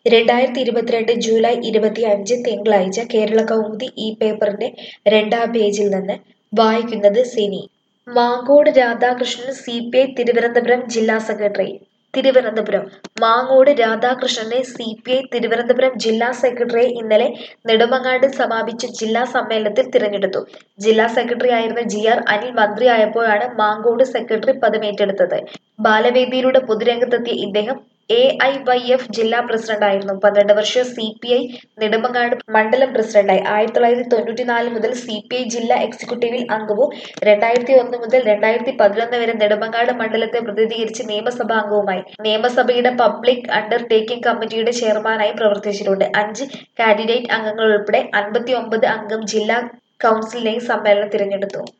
രണ്ടായിരത്തി ഇരുപത്തിരണ്ട് ജൂലൈ ഇരുപത്തിയഞ്ച് തിങ്കളാഴ്ച കേരള കൗമുദി ഈ പേപ്പറിന്റെ രണ്ടാം പേജിൽ നിന്ന് വായിക്കുന്നത് Sini Mangode Radhakrishnan C P I Thiruvananthapuram ജില്ലാ സെക്രട്ടറി തിരുവനന്തപുരം മാങ്ങോട് രാധാകൃഷ്ണനെ സി പി ഐ തിരുവനന്തപുരം ജില്ലാ സെക്രട്ടറിയെ ഇന്നലെ നെടുമങ്ങാട് സമാപിച്ച ജില്ലാ സമ്മേളനത്തിൽ തിരഞ്ഞെടുത്തു ജില്ലാ സെക്രട്ടറി ആയിരുന്ന ജി ആർ അനിൽ മന്ത്രിയായപ്പോഴാണ് മാങ്കോട് സെക്രട്ടറി പദമേറ്റെടുത്തത് ബാലവേദിയിലൂടെ പൊതുരംഗത്തെത്തിയ ഇദ്ദേഹം എ ഐ വൈ എഫ് ജില്ലാ പ്രസിഡന്റായിരുന്നു പന്ത്രണ്ട് വർഷം സി പി ഐ നെടുമങ്ങാട് മണ്ഡലം പ്രസിഡന്റായി ആയിരത്തി തൊള്ളായിരത്തി തൊണ്ണൂറ്റിനാല് മുതൽ സി പി ഐ ജില്ലാ എക്സിക്യൂട്ടീവിൽ അംഗവും രണ്ടായിരത്തി ഒന്ന് മുതൽ രണ്ടായിരത്തി പതിനൊന്ന് വരെ നെടുമങ്ങാട് മണ്ഡലത്തെ പ്രതിനിധീകരിച്ച് നിയമസഭാ അംഗവുമായി നിയമസഭയുടെ പബ്ലിക് അണ്ടർടേക്കിംഗ് കമ്മിറ്റിയുടെ ചെയർമാനായി പ്രവർത്തിച്ചിട്ടുണ്ട് അഞ്ച് കാൻഡിഡേറ്റ് അംഗങ്ങൾ ഉൾപ്പെടെ അൻപത്തി ഒമ്പത് അംഗം ജില്ലാ കൗൺസിലിനെയും സമ്മേളനം തിരഞ്ഞെടുത്തു